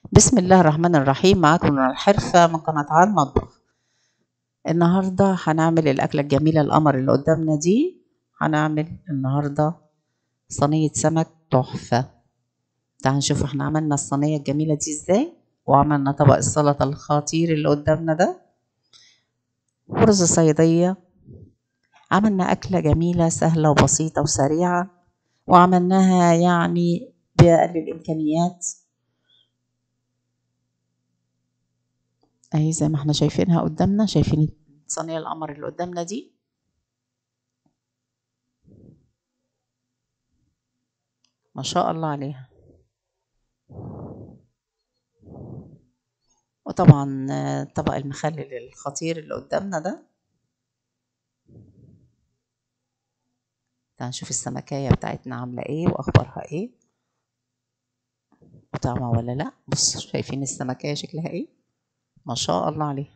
بسم الله الرحمن الرحيم معاكم من الحرفة من قناة على المطبخ النهاردة هنعمل الأكلة الجميلة القمر اللي قدامنا دي هنعمل النهاردة صينية سمك تحفة تعالوا نشوف احنا عملنا الصينية الجميلة دي ازاي وعملنا طبق السلطة الخطير اللي قدامنا ده ورز صيادية عملنا أكلة جميلة سهلة وبسيطة وسريعة وعملناها يعني بأقل الإمكانيات اهي زي ما احنا شايفينها قدامنا شايفين صينية القمر اللي قدامنا دي ما شاء الله عليها وطبعا طبق المخلل الخطير اللي قدامنا ده تعال نشوف السمكية بتاعتنا عاملة ايه واخبارها ايه وطعمها ولا لا بص شايفين السمكية شكلها ايه ما شاء الله عليها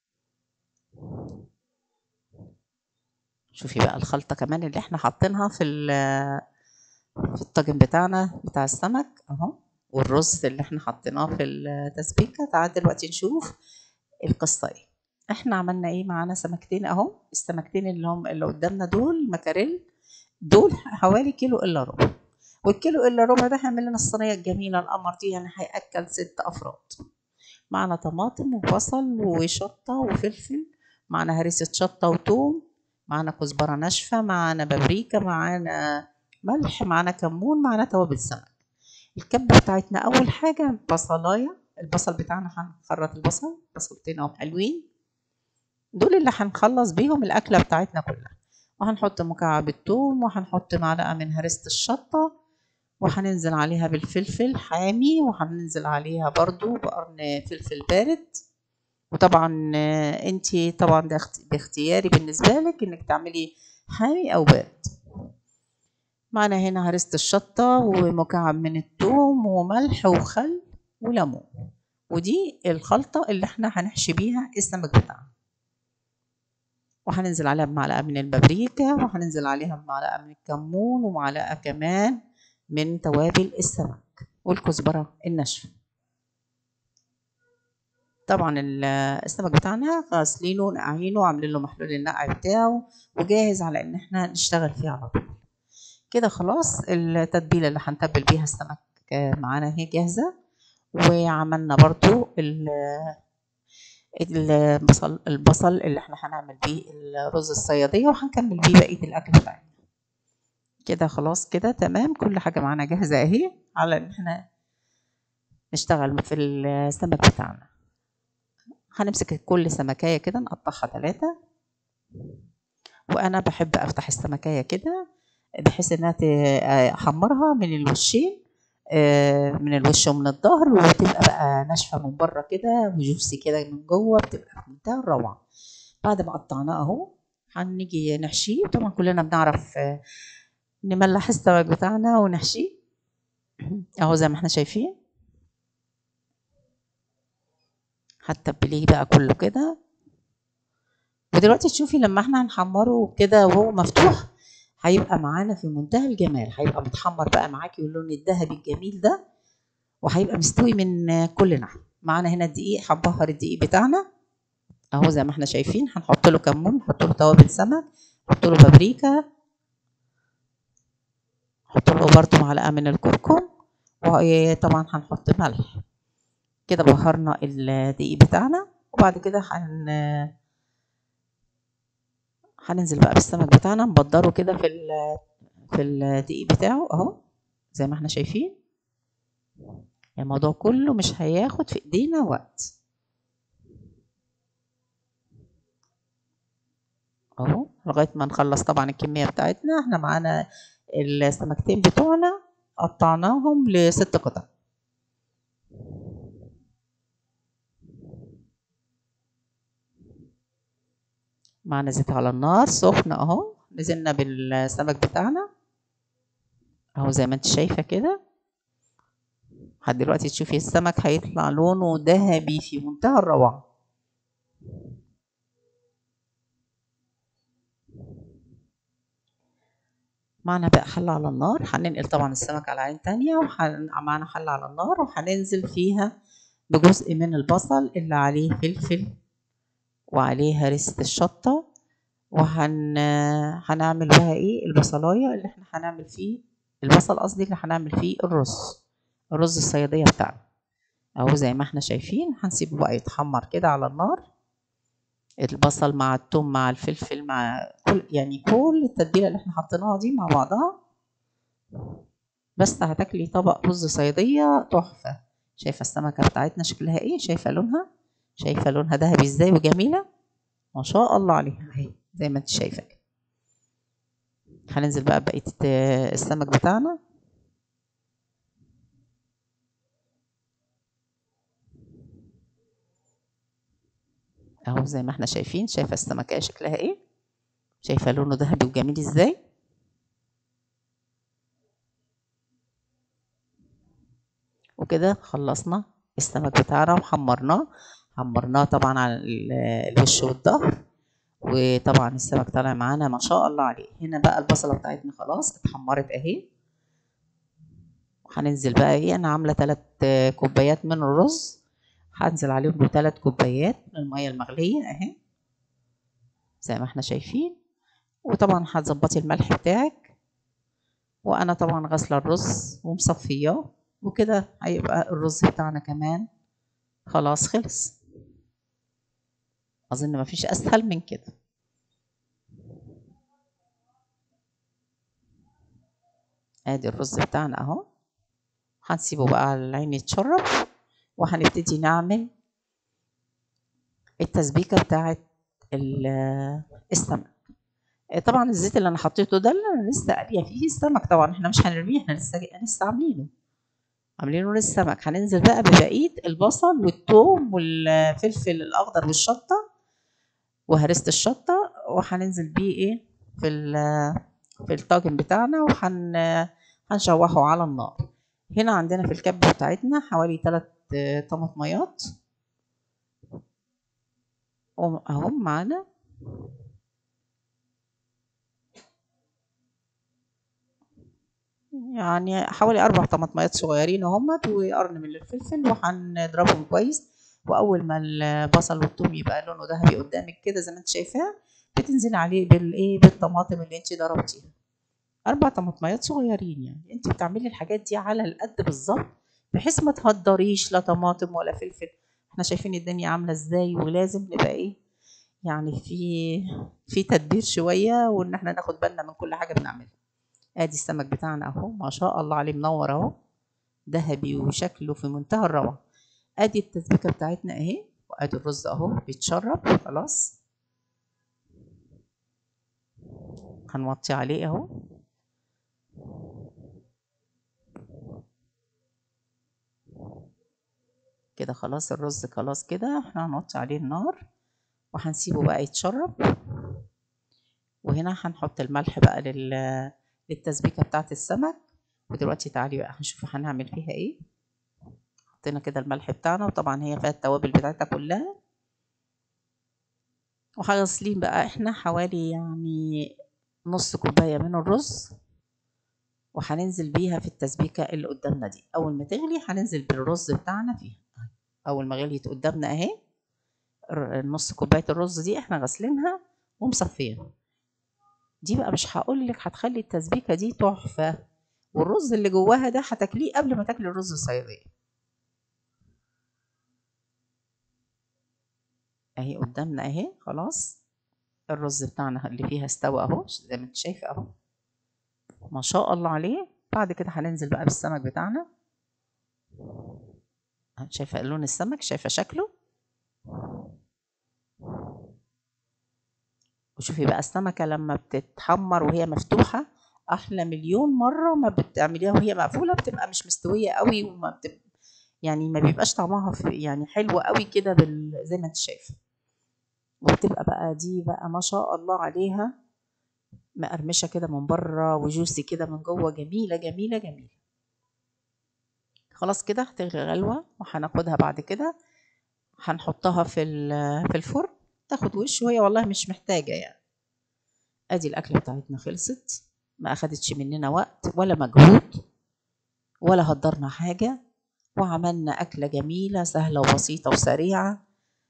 شوفي بقى الخلطة كمان اللي احنا حاطينها في في الطاجن بتاعنا بتاع السمك اهو والرز اللي احنا حطيناه في التسبيكة تعال دلوقتي نشوف القصة ايه احنا عملنا ايه معانا سمكتين اهو السمكتين اللي هم اللي قدامنا دول مكاريل دول حوالي كيلو الا ربع والكيلو الا ربع ده هيعمل لنا الصينية الجميلة القمر دي يعني هيأكل ست افراد معنا طماطم وبصل وشطة وفلفل معنا هريسة شطة وتوم معنا كزبرة ناشفة معنا بابريكا معنا ملح معنا كمون معنا توابل سمك الكبة بتاعتنا أول حاجة بصلاية البصل بتاعنا هنخرط البصل بصلتين أهو حلوين دول اللي هنخلص بيهم الأكلة بتاعتنا كلها وهنحط مكعب التوم وهنحط معلقة من هريسة الشطة وهننزل عليها بالفلفل حامي وهننزل عليها برضو بقرن فلفل بارد وطبعا انتي طبعا ده باختياري بالنسبة لك انك تعملي حامي او بارد معنا هنا هرسة الشطة ومكعب من الثوم وملح وخل وليمون ودي الخلطة اللي احنا هنحشي بيها السمك بتاعنا وهننزل عليها بمعلقة من البابريكا وهننزل عليها بمعلقة من الكمون ومعلقة كمان من توابل السمك والكزبرة الناشفة طبعا السمك بتاعنا غاسلينه ونقعينه وعاملين له محلول النقع بتاعه وجاهز على ان احنا نشتغل فيه على طول كده خلاص التتبيله اللي هنتبل بيها السمك معانا اهي جاهزه وعملنا برضو البصل البصل اللي احنا هنعمل بيه الرز الصياديه وهنكمل بيه بقيه الاكل بتاعنا كده خلاص كده تمام كل حاجة معانا جاهزة اهي على ان احنا نشتغل في السمك بتاعنا هنمسك كل سمكية كده نقطعها ثلاثة وانا بحب افتح السمكية كده بحيث انها احمرها من الوشين من الوش ومن الظهر وتبقى بقى ناشفة من بره كده وجوسي كده من جوه بتبقى في منتهى الروعة بعد ما قطعناه اهو هنيجي نحشيه طبعا كلنا بنعرف نملح السمك بتاعنا ونحشيه اهو زي ما احنا شايفين هتتبليه بقى كله كده ودلوقتي تشوفي لما احنا هنحمره كده وهو مفتوح هيبقى معانا في منتهى الجمال هيبقى متحمر بقى معاكي واللون الذهبي الجميل ده وهيبقى مستوي من كل ناحيه معانا هنا الدقيق هنبهر الدقيق بتاعنا اهو زي ما احنا شايفين هنحط له كمون نحط له توابل سمك نحط له بابريكا نحط له برضو معلقة من الكركم وطبعا هنحط ملح كده بهرنا الدقيق بتاعنا وبعد كده هن هننزل بقى بالسمك بتاعنا نبدره كده في ال... في الدقيق بتاعه اهو زي ما احنا شايفين الموضوع كله مش هياخد في ايدينا وقت اهو لغايه ما نخلص طبعا الكميه بتاعتنا احنا معانا السمكتين بتوعنا قطعناهم لست قطع معنا زيت على النار سخن اهو نزلنا بالسمك بتاعنا اهو زي ما انت شايفه كده لحد دلوقتي تشوفي السمك هيطلع لونه ذهبي في منتهى الروعه معنا بقى حلة على النار هننقل طبعا السمك على عين تانية ومعنا حلة على النار وهننزل فيها بجزء من البصل اللي عليه فلفل وعليه هرسة الشطة وهن هنعمل بها ايه البصلاية اللي احنا هنعمل فيه البصل قصدي اللي هنعمل فيه الرز الرز الصيادية بتاعنا اهو زي ما احنا شايفين هنسيبه بقى يتحمر كده على النار البصل مع الثوم مع الفلفل مع كل يعني كل التتبيله اللي احنا حطيناها دي مع بعضها بس هتاكلي طبق رز صياديه تحفه شايفه السمكه بتاعتنا شكلها ايه شايفه لونها شايفه لونها ذهبي ازاي وجميله ما شاء الله عليها اهي زي ما انت شايفه كده هننزل بقى بقيه السمك بتاعنا اهو زي ما احنا شايفين شايفه السمكه شكلها ايه شايفه لونه ذهبي وجميل ازاي وكده خلصنا السمك بتاعنا وحمرناه حمرناه طبعا على الوش والظهر وطبعا السمك طالع معانا ما شاء الله عليه هنا بقى البصله بتاعتنا خلاص اتحمرت اهي هننزل بقى ايه انا عامله 3 كوبايات من الرز هنزل عليهم بثلاث كوبايات من المية المغلية اهي زي ما احنا شايفين وطبعا هتظبطي الملح بتاعك وانا طبعا غاسله الرز ومصفياه وكده هيبقى الرز بتاعنا كمان خلاص خلص اظن مفيش اسهل من كده ادي الرز بتاعنا اهو هنسيبه بقى على العين يتشرب وهنبتدي نعمل التسبيكه بتاعه السمك طبعا الزيت اللي انا حطيته ده اللي انا لسه قاليه فيه السمك طبعا احنا مش هنرميه احنا لسه لسه عاملينه عاملينه للسمك هننزل بقى ببقيه البصل والثوم والفلفل الاخضر والشطه وهرسه الشطه وهننزل بيه ايه في في الطاجن بتاعنا وهن هنشوحه على النار هنا عندنا في الكبة بتاعتنا حوالي تلات طماطميات اهم معانا يعني حوالي اربع طماطميات صغيرين اهمت وقرن من الفلفل وهنضربهم كويس واول ما البصل والثوم يبقى لونه ذهبي قدامك كده زي ما انت شايفاه بتنزلي عليه بالايه بالطماطم اللي انت ضربتيها اربع طماطميات صغيرين يعني انت بتعملي الحاجات دي على القد بالظبط بحيث ما تهدريش لا طماطم ولا فلفل احنا شايفين الدنيا عامله ازاي ولازم نبقى ايه يعني في في تدبير شويه وان احنا ناخد بالنا من كل حاجه بنعملها ادي السمك بتاعنا اهو ما شاء الله عليه منور اهو ذهبي وشكله في منتهى الروعه ادي التسبيكه بتاعتنا اهي وادي الرز اهو بيتشرب خلاص هنوطي عليه اهو كده خلاص الرز خلاص كده احنا هنوطي عليه النار وهنسيبه بقى يتشرب وهنا هنحط الملح بقى لل للتسبيكة بتاعة السمك ودلوقتي تعالي بقى هنشوف هنعمل فيها ايه حطينا كده الملح بتاعنا وطبعا هي فيها التوابل بتاعتها كلها وهغسلين بقى احنا حوالي يعني نص كوباية من الرز وهننزل بيها في التسبيكة اللي قدامنا دي أول ما تغلي هننزل بالرز بتاعنا فيها أول ما غليت قدامنا أهي نص كوباية الرز دي احنا غاسلينها ومصفينها دي بقى مش هقولك هتخلي التسبيكة دي تحفة والرز اللي جواها ده هتاكليه قبل ما تاكلي الرز الصيادية اهي قدامنا اهي خلاص الرز بتاعنا اللي فيها استوى اهو زي ما انت شايفه اهو ما شاء الله عليه بعد كده هننزل بقى بالسمك بتاعنا شايفه لون السمك شايفه شكله وشوفي بقى السمكه لما بتتحمر وهي مفتوحه احلى مليون مره ما بتعمليها وهي مقفوله بتبقى مش مستويه قوي وما بتبقى يعني ما بيبقاش طعمها في يعني حلو قوي كده بال... زي ما انت شايفه وبتبقى بقى دي بقى ما شاء الله عليها مقرمشه كده من بره وجوسي كده من جوه جميله جميله جميله خلاص كده هتغلي غلوه وهناخدها بعد كده هنحطها في في الفرن تاخد وش وهي والله مش محتاجه يعني ادي الاكله بتاعتنا خلصت ما أخدتش مننا وقت ولا مجهود ولا هدرنا حاجة وعملنا أكلة جميلة سهلة وبسيطة وسريعة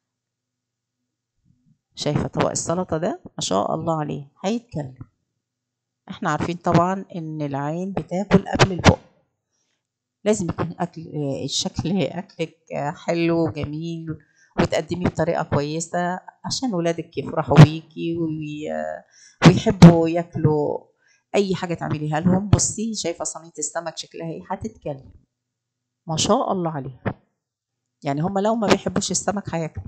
شايفة طبق السلطة ده ما شاء الله عليه هيتكلم احنا عارفين طبعا ان العين بتاكل قبل البق لازم يكون اكل الشكل اكلك حلو وجميل وتقدميه بطريقه كويسه عشان ولادك يفرحوا بيكي وي- ويحبوا ياكلوا اي حاجه تعمليها لهم بصي شايفه صينيه السمك شكلها ايه هتتكلم ما شاء الله عليها يعني هم لو ما بيحبوش السمك هياكلوا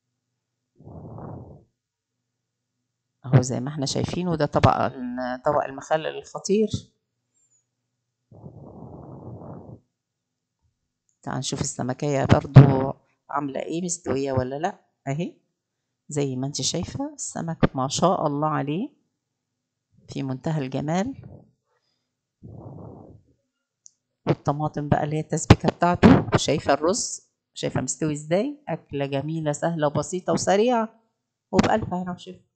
اهو زي ما احنا شايفين وده طبق طبق المخلل الخطير تعال نشوف السمكية برضو عاملة ايه مستوية ولا لا اهي زي ما انت شايفة السمك ما شاء الله عليه في منتهى الجمال والطماطم بقى اللي هي التسبيكة بتاعته شايفة الرز شايفة مستوي ازاي أكلة جميلة سهلة وبسيطة وسريعة وبألف هنا وشفا